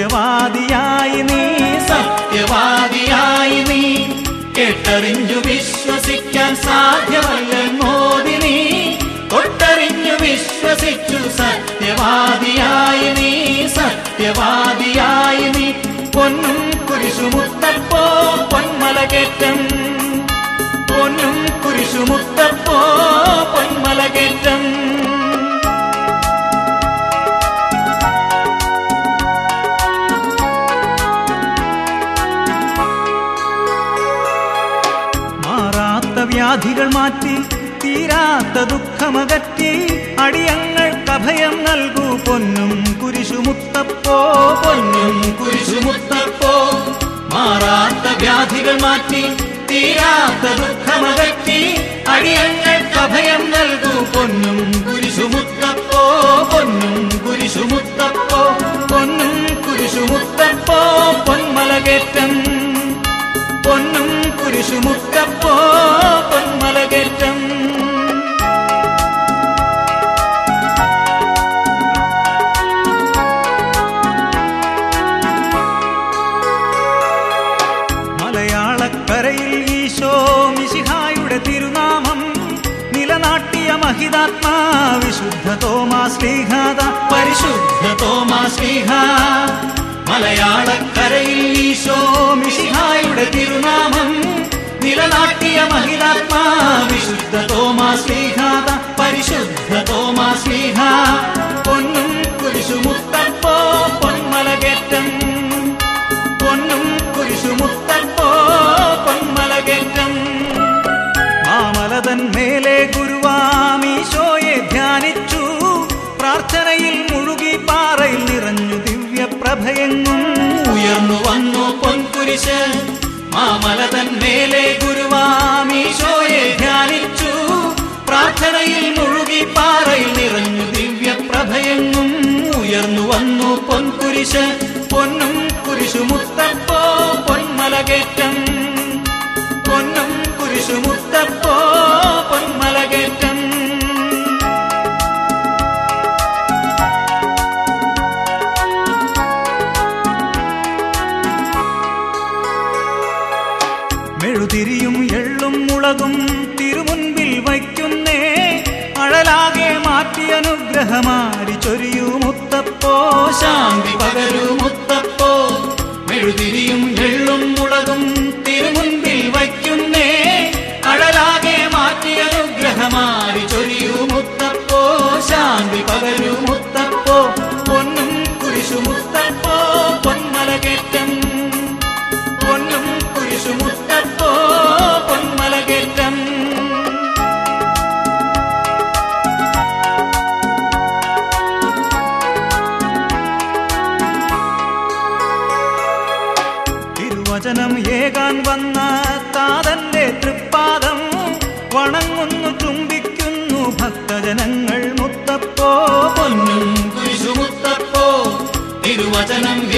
സത്യവാദിയായി നീ സത്യവാദിയായി നീ കേട്ടറിഞ്ഞു വിശ്വസിക്കാൻ സാധ്യമല്ലെന്നോതി നീ തൊട്ടറിഞ്ഞു വിശ്വസിച്ചു സത്യവാദിയായി നീ സത്യവാദിയായി നീ പൊന്നും കുരിശുമുത്തപ്പോ പൊന്മലകേറ്റം പൊന്നും കുരിശുമുത്തപ്പോ പൊന്മലകേറ്റം മാറാത്ത വ്യാധികൾ മാറ്റി തീരാത്ത ദുഃഖമകറ്റി അടിയങ്ങൾക്ക് അഭയം നൽകൂ പൊന്നും കുരിശുമുത്തപ്പോ പൊന്നും കുരിശുമുത്തപ്പോ മാറാത്ത വ്യാധികൾ മാറ്റി തീരാത്ത ദുഃഖമകറ്റി അടിയങ്ങൾക്ക് അഭയം നൽകൂ പൊന്നും കുരിശുമുത്തപ്പോ പൊന്നും കുരിശുമുത്തപ്പോ പൊന്നും കുരിശുമുത്തപ്പോ പൊന്മലകേറ്റം പൊന്നും കുരിശുമുത്തപ്പോ പൊന്മലകേറ്റം മലയാളക്കരയിൽ ഈശോ മിശിഹായുടെ തിരുനാമം നിലനാട്ടിയ മഹിതാത്മാ വിശുദ്ധ തോമാസ് ലീഹാദ പരിശുദ്ധ തോമാശ്ലീഹ മലയാളക്കരയിൽ ഈശോ മിശിഹായുടെ തിരുനാമം നിലനാട്ടിയ മഹിളാത്മാ വിശുദ്ധ തോമാശ്ലീഹാദ പരിശുദ്ധ തോമാശ്ലീഹ പൊന്നും കുരിശുമുത്തപ്പോ പൊന്മലകേറ്റം പൊന്നും കുരിശുമുത്തപ്പോ പൊന്മലകേറ്റം മാമലതൻ മേലെ ഗുരുവാമീശോയെ ധ്യാനിച്ചു പ്രാർത്ഥനയിൽ മുഴുകി പാറയിൽ നിറഞ്ഞു ദിവ്യപ്രഭയെങ്ങും ഉയർന്നു വന്നു പൊൻകുരിശ് മാമലതൻ മേലെ ഗുരുവാമീശോയെ ധ്യാനിച്ചു പ്രാർത്ഥനയിൽ മുഴുകി പാറയിൽ നിറഞ്ഞു ദിവ്യപ്രഭയെങ്ങും ഉയർന്നു വന്നു പൊൻകുരിശ് പൊന്നും കുരിശുമുത്തപ്പോ പൊന്മലകേറ്റം പൊന്നും കുരിശുമുത്തപ്പോ പൊന്മലകേറ്റം മെഴുതിരിയും എള്ളും മുളകും തിരുമുൻപിൽ വയ്ക്കുന്നേ അഴലാകെ മാറ്റി അനുഗ്രഹമാരി ചൊരിയൂ മുത്തപ്പോ ശാന്തി പകരൂ മുത്തപ്പോ മെഴുതിരിയും എള്ളും മുളകും തിരുമുൻപിൽ വയ്ക്കുന്നേ അഴലാകെ മാറ്റി അനുഗ്രഹമാരി ചൊരിയൂ മുത്തപ്പോ ശാന്തി പകരൂ മുത്തപ്പോ പൊന്നും കുരിശുമുത്തപ്പോ പൊന്മലകേറ്റം പൊന്നും കുരിശുമുത്തപ്പോ പൊന്മലകേറ്റം തിരുവചനം ഏകാൻ വന്ന താതന്റെ തൃപ്പാദം വണങ്ങുന്നു ചുംബിക്കുന്നു ഭക്തജനങ്ങൾ മുത്തപ്പോ പൊന്നും കുരിശുമുത്തപ്പോ തിരുവചനം